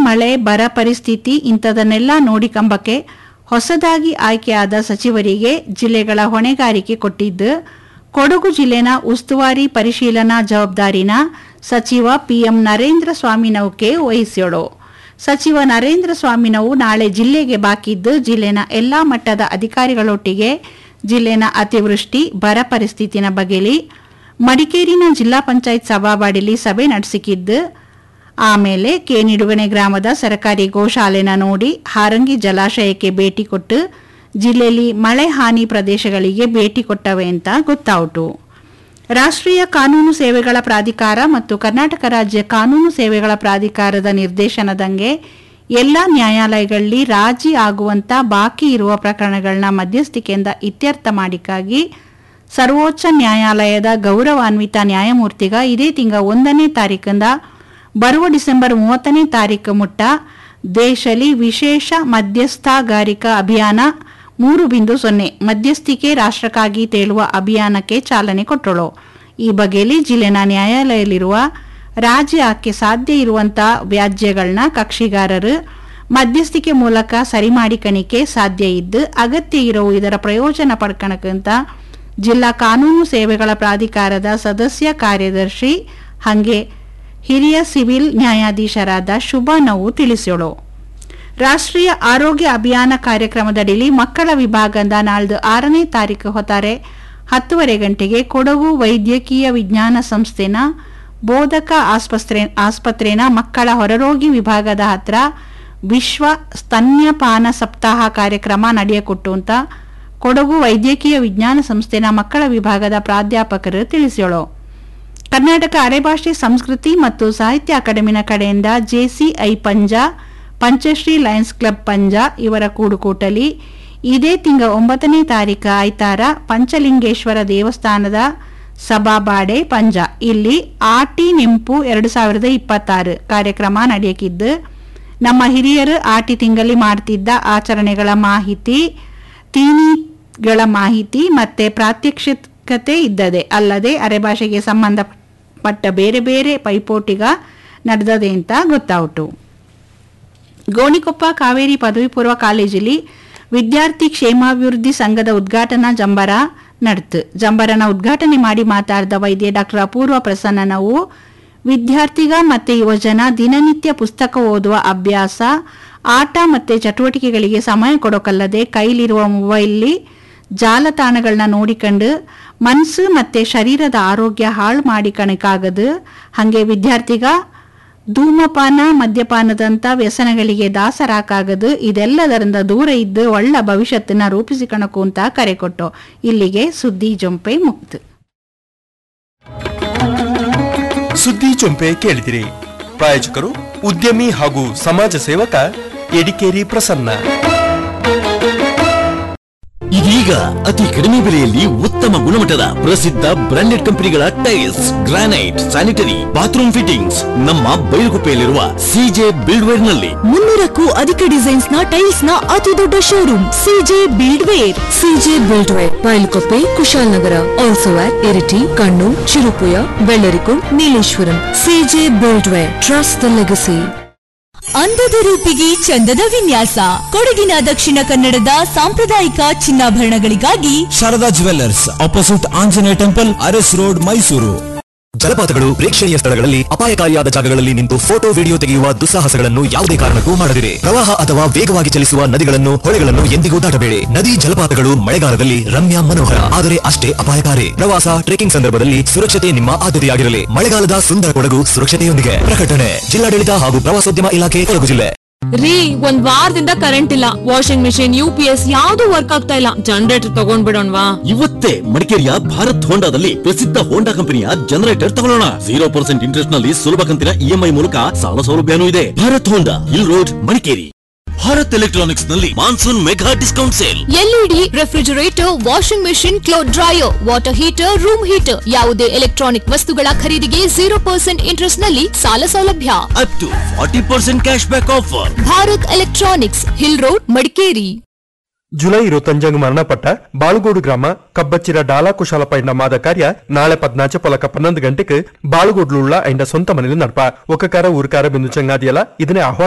ಮಳೆ ಬರ ಪರಿಸ್ಥಿತಿ ಇಂಥದನ್ನೆಲ್ಲ ನೋಡಿಕೊಂಬಕ್ಕೆ ಹೊಸದಾಗಿ ಆಯ್ಕೆಯಾದ ಸಚಿವರಿಗೆ ಜಿಲ್ಲೆಗಳ ಹೊಣೆಗಾರಿಕೆ ಕೊಟ್ಟಿದ್ದು ಕೊಡಗು ಜಿಲ್ಲೆನ ಉಸ್ತುವಾರಿ ಪರಿಶೀಲನಾ ಜವಾಬ್ದಾರಿನ ಸಚಿವ ಪಿಎಂ ನರೇಂದ್ರ ಸ್ವಾಮಿನೌಕೆ ವಹಿಸ್ಯೋಳು ಸಚಿವ ನರೇಂದ್ರ ಸ್ವಾಮಿನವು ನಾಳೆ ಜಿಲ್ಲೆಗೆ ಬಾಕಿದ್ದು ಜಿಲ್ಲೆನ ಎಲ್ಲಾ ಮಟ್ಟದ ಅಧಿಕಾರಿಗಳೊಟ್ಟಿಗೆ ಜಿಲ್ಲೆನ ಅತಿವೃಷ್ಟಿ ಬರ ಪರಿಸ್ಥಿತಿನ ಬಗೆಲಿ ಮಡಿಕೇರಿನ ಜಿಲ್ಲಾ ಪಂಚಾಯತ್ ಸಭಾವಾಡಿಲಿ ಸಭೆ ನಡೆಸಿಕಿದ್ದು ಆಮೇಲೆ ಕೇನಿಡುಗಣೆ ಗ್ರಾಮದ ಸರ್ಕಾರಿ ಗೋಶಾಲೆನ ನೋಡಿ ಹಾರಂಗಿ ಜಲಾಶಯಕ್ಕೆ ಭೇಟಿ ಕೊಟ್ಟು ಜಿಲ್ಲೆಯಲ್ಲಿ ಮಳೆ ಹಾನಿ ಪ್ರದೇಶಗಳಿಗೆ ಭೇಟಿ ಕೊಟ್ಟವೆ ಅಂತ ಗೊತ್ತಾಯಿತು ರಾಷ್ಟ್ರೀಯ ಕಾನೂನು ಸೇವೆಗಳ ಪ್ರಾಧಿಕಾರ ಮತ್ತು ಕರ್ನಾಟಕ ರಾಜ್ಯ ಕಾನೂನು ಸೇವೆಗಳ ಪ್ರಾಧಿಕಾರದ ನಿರ್ದೇಶನದಂಗೆ ಎಲ್ಲ ನ್ಯಾಯಾಲಯಗಳಲ್ಲಿ ರಾಜಿ ಆಗುವಂತ ಬಾಕಿ ಇರುವ ಪ್ರಕರಣಗಳನ್ನ ಮಧ್ಯಸ್ಥಿಕೆಯಿಂದ ಇತ್ಯರ್ಥ ಮಾಡಿಕ್ಕಾಗಿ ಸರ್ವೋಚ್ಚ ನ್ಯಾಯಾಲಯದ ಗೌರವಾನ್ವಿತ ನ್ಯಾಯಮೂರ್ತಿಗ ಇದೇ ತಿಂಗ ಒಂದನೇ ತಾರೀಕಿಂದ ಬರುವ ಡಿಸೆಂಬರ್ ಮೂವತ್ತನೇ ತಾರೀಕು ಮುಟ್ಟ ದೇಶಲಿ ವಿಶೇಷ ಮಧ್ಯಸ್ಥಗಾರಿಕಾ ಅಭಿಯಾನ ಮೂರು ಬಿಂದು ಸೊನ್ನೆ ಮಧ್ಯಸ್ಥಿಕೆ ರಾಷ್ಟ್ರಕ್ಕಾಗಿ ತೇಳುವ ಅಭಿಯಾನಕ್ಕೆ ಚಾಲನೆ ಕೊಟ್ಟಳು ಈ ಬಗೆಯಲ್ಲಿ ಜಿಲ್ಲೆನ ನ್ಯಾಯಾಲಯದಲ್ಲಿರುವ ರಾಜ್ಯ ಆಕೆ ಸಾಧ್ಯ ಇರುವಂತ ವ್ಯಾಜ್ಯಗಳನ್ನ ಕಕ್ಷಿಗಾರರು ಮಧ್ಯಸ್ಥಿಕೆ ಮೂಲಕ ಸರಿ ಮಾಡಿಕಣಿಕೆ ಸಾಧ್ಯ ಇದ್ದು ಅಗತ್ಯ ಇರೋ ಇದರ ಪ್ರಯೋಜನ ಪಡ್ಕಣಕ್ಕಂತ ಜಿಲ್ಲಾ ಕಾನೂನು ಸೇವೆಗಳ ಪ್ರಾಧಿಕಾರದ ಸದಸ್ಯ ಕಾರ್ಯದರ್ಶಿ ಹಾಗೆ ಹಿರಿಯ ಸಿವಿಲ್ ನ್ಯಾಯಾಧೀಶರಾದ ಶುಭ ನೋವು ತಿಳಿಸ್ಯೋಳು ರಾಷ್ಟ್ರೀಯ ಆರೋಗ್ಯ ಅಭಿಯಾನ ಕಾರ್ಯಕ್ರಮದಡಿಲಿ ಮಕ್ಕಳ ವಿಭಾಗದ ನಾಳ್ದು ಆರನೇ ತಾರೀಕು ಹೊತ್ತಾರೆ ಹತ್ತುವರೆ ಗಂಟೆಗೆ ಕೊಡಗು ವೈದ್ಯಕೀಯ ವಿಜ್ಞಾನ ಸಂಸ್ಥೆನ ಬೋಧಕ ಆಸ್ಪತ್ರೆ ಆಸ್ಪತ್ರೆನ ಮಕ್ಕಳ ಹೊರರೋಗಿ ವಿಭಾಗದ ಹತ್ರ ವಿಶ್ವ ಸ್ತನ್ಯಪಾನ ಸಪ್ತಾಹ ಕಾರ್ಯಕ್ರಮ ನಡೆಯಕೊಟ್ಟು ಅಂತ ಕೊಡಗು ವೈದ್ಯಕೀಯ ವಿಜ್ಞಾನ ಸಂಸ್ಥೆನ ಮಕ್ಕಳ ವಿಭಾಗದ ಪ್ರಾಧ್ಯಾಪಕರು ತಿಳಿಸ್ಯೋಳು ಕರ್ನಾಟಕ ಅರೆಭಾಷೆ ಸಂಸ್ಕೃತಿ ಮತ್ತು ಸಾಹಿತ್ಯ ಅಕಾಡೆಮಿನ ಕಡೆಯಿಂದ JCI Panja Panchashree lions club Panja ಇವರ ಕೂಡುಕೂಟಲಿ ಇದೇ ತಿಂಗ ಒಂಬತ್ತನೇ ತಾರೀಕು ಆಯ್ತಾರ ಪಂಚಲಿಂಗೇಶ್ವರ ದೇವಸ್ಥಾನದ ಸಭಾಬಾಡೆ ಪಂಜಾ ಇಲ್ಲಿ ಆಟಿ ನೆಂಪು ಎರಡು ಸಾವಿರದ ಇಪ್ಪತ್ತಾರು ಕಾರ್ಯಕ್ರಮ ನಡೆಯಕಿದ್ದು ನಮ್ಮ ಹಿರಿಯರು ಆಟಿ ತಿಂಗಲಿ ಮಾಡ್ತಿದ್ದ ಆಚರಣೆಗಳ ಮಾಹಿತಿ ತೀನಿಗಳ ಮಾಹಿತಿ ಮತ್ತೆ ಪ್ರಾತ್ಯಕ್ಷಿಕತೆ ಇದ್ದದೆ ಅಲ್ಲದೆ ಅರೆಭಾಷೆಗೆ ಸಂಬಂಧಪಟ್ಟ ಬೇರೆ ಬೇರೆ ಪೈಪೋಟಿಗ ನಡೆದದೆ ಅಂತ ಗೊತ್ತಾಯಿತು ಗೋಣಿಕೊಪ್ಪ ಕಾವೇರಿ ಪದವಿ ಪೂರ್ವ ಕಾಲೇಜಲ್ಲಿ ವಿದ್ಯಾರ್ಥಿ ಕ್ಷೇಮಾಭಿವೃದ್ಧಿ ಸಂಘದ ಉದ್ಘಾಟನಾ ಜಂಬರ ನಡೆತು ಜಂಬರನ ಉದ್ಘಾಟನೆ ಮಾಡಿ ಮಾತಾಡಿದ ವೈದ್ಯ ಡಾಕ್ಟರ್ ಅಪೂರ್ವ ಪ್ರಸನ್ನನವು ವಿದ್ಯಾರ್ಥಿಗ ಮತ್ತೆ ಯುವಜನ ದಿನನಿತ್ಯ ಪುಸ್ತಕ ಓದುವ ಅಭ್ಯಾಸ ಆಟ ಮತ್ತೆ ಚಟುವಟಿಕೆಗಳಿಗೆ ಸಮಯ ಕೊಡೋಕಲ್ಲದೆ ಕೈಲಿರುವ ಮೊಬೈಲ್ಲಿ ಜಾಲತಾಣಗಳನ್ನ ನೋಡಿಕೊಂಡು ಮನಸ್ಸು ಮತ್ತೆ ಶರೀರದ ಆರೋಗ್ಯ ಹಾಳು ಮಾಡಿಕಣಕ್ಕಾಗದು ಹಾಗೆ ವಿದ್ಯಾರ್ಥಿಗ ಧೂಮಪಾನ ಮದ್ಯಪಾನದಂತ ವ್ಯಸನಗಳಿಗೆ ದಾಸರಾಕಾಗದು ಇದೆಲ್ಲದರಿಂದ ದೂರ ಇದ್ದು ಒಳ್ಳ ಭವಿಷ್ಯತ್ತನ್ನ ರೂಪಿಸಿಕಣಕು ಅಂತ ಕರೆ ಕೊಟ್ಟು ಇಲ್ಲಿಗೆ ಸುದ್ದಿ ಜೊಂಪೆ ಮುಕ್ತು ಸುದ್ದಿ ಚೊಂಪೆ ಕೇಳಿದಿರಿ ಪ್ರಾಯೋಜಕರು ಉದ್ಯಮಿ ಹಾಗೂ ಸಮಾಜ ಸೇವಕ ಎಡಿಕೇರಿ ಪ್ರಸನ್ನ ಇದೀಗ ಅತಿ ಕಡಿಮೆ ಬೆಲೆಯಲ್ಲಿ ಉತ್ತಮ ಗುಣಮಟ್ಟದ ಪ್ರಸಿದ್ಧ ಬ್ರಾಂಡೆಡ್ ಕಂಪನಿಗಳ tiles granite sanitary bathroom fittings ನಮ್ಮ ಬೈಲುಗುಪ್ಪೆಯಲ್ಲಿರುವ ಸಿಜೆ ಬಿಲ್ಡ್ವೇರ್ ನಲ್ಲಿ ಮುನ್ನೂರಕ್ಕೂ ಅಧಿಕ ಡಿಸೈನ್ಸ್ ನ ಟೈಲ್ಸ್ ನ ಅತಿ ದೊಡ್ಡ showroom CJ Buildware CJ Buildware Bylakuppe Kushalnagar also at Iritty Kannur Cherupuzha Vellarikundu Nileshwaram CJ Buildware trust the legacy ಅಂದದ ರೂಪಿಗೆ ಚಂದದ ವಿನ್ಯಾಸ ಕೊಡಗಿನ ದಕ್ಷಿಣ ಕನ್ನಡದ ಸಾಂಪ್ರದಾಯಿಕ ಚಿನ್ನಾಭರಣಗಳಿಗಾಗಿ Sharada jewellers opposite Anjaneya temple Aras road Mysuru ಜಲಪಾತಗಳು ಪ್ರೇಕ್ಷಣೀಯ ಸ್ಥಳಗಳಲ್ಲಿ ಅಪಾಯಕಾರಿಯಾದ ಜಾಗಗಳಲ್ಲಿ ನಿಂತು ಫೋಟೋ ವಿಡಿಯೋ ತೆಗೆಯುವ ದುಸ್ಸಾಹಸಗಳನ್ನು ಯಾವುದೇ ಕಾರಣಕ್ಕೂ ಮಾಡದಿರಿ ಪ್ರವಾಹ ಅಥವಾ ವೇಗವಾಗಿ ಚಲಿಸುವ ನದಿಗಳನ್ನು ಹೊಳೆಗಳನ್ನು ಎಂದಿಗೂ ದಾಟಬೇಡಿ ನದಿ ಜಲಪಾತಗಳು ಮಳೆಗಾಲದಲ್ಲಿ ರಮ್ಯ ಮನೋಹರ ಆದರೆ ಅಷ್ಟೇ ಅಪಾಯಕಾರಿ ಪ್ರವಾಸ ಟ್ರೆಕಿಂಗ್ ಸಂದರ್ಭದಲ್ಲಿ ಸುರಕ್ಷತೆ ನಿಮ್ಮ ಆದ್ಯತೆಯಾಗಿರಲಿ ಮಳೆಗಾಲದ ಸುಂದರ ಕೊಡಗು ಸುರಕ್ಷತೆಯೊಂದಿಗೆ ಪ್ರಕಟಣೆ ಜಿಲ್ಲಾಡಳಿತ ಹಾಗೂ ಪ್ರವಾಸೋದ್ಯಮ ಇಲಾಖೆ ಕೊಡಗು ಜಿಲ್ಲೆ ರೀ ಒಂದ್ ವಾರದಿಂದ ಕರೆಂಟ್ ಇಲ್ಲ washing machine U P S ಯಾವ್ದು ವರ್ಕ್ ಆಗ್ತಾ ಇಲ್ಲ ಜನರೇಟರ್ ತಗೊಂಡ್ಬಿಡೋಣವಾ ಇವತ್ತೇ ಮಡಿಕೇರಿಯ ಭಾರತ್ ಹೋಂಡಾದಲ್ಲಿ ಪ್ರಸಿದ್ಧ ಹೋಂಡಾ ಕಂಪನಿಯ ಜನರೇಟರ್ ತಗೊಳ್ಳೋಣ ಜೀರೋ ಪರ್ಸೆಂಟ್ ಇಂಟ್ರೆಸ್ಟ್ ನಲ್ಲಿ ಸುಲಭ ಕಂತಿನ ಇಎಂಐ ಮೂಲಕ ಸಾಲ ಸೌಲಭ್ಯನೂ ಇದೆ Bharat Honda hill road Madikeri Bharat electronics ನಲ್ಲಿ monsoon mega discount sale LED refrigerator washing machine cloth dryer water heater room heater ಯಾವುದೇ ಎಲೆಕ್ಟ್ರಾನಿಕ್ ವಸ್ತುಗಳ ಖರೀದಿಗೆ ಜೀರೋ ಪರ್ಸೆಂಟ್ ಇಂಟ್ರೆಸ್ಟ್ ನಲ್ಲಿ ಸಾಲ ಸೌಲಭ್ಯ up to forty percent cash back offer Bharat electronics hill road Madikeri July ഇരുപത്തഞ്ചാം മരണപ്പെട്ട ബാളുകോട് ഗ്രാമ കബ്ബച്ചിര ഡാലാ കുശാല പൈണ്ട മാത ಕಾರ್ಯ ನಾಳೆ ಪದ್ನಾಚೆ ಪೊಲಕ ಪನ್ನೊಂದು ಗಂಟೆಗೆ ಬಾಳುಗೋಡ್ಲುಳ್ಳ ಐಂಡ ಸ್ವಂತ ಮನೇಲಿ ನಡ್ಪ ಒಕ್ಕಕಾರ ಊರ್ಕಾರ ಬಿಂದು ಚಂಗಾದಿಯಲ್ಲ ಇದನ್ನೇ ಆಹ್ವಾನ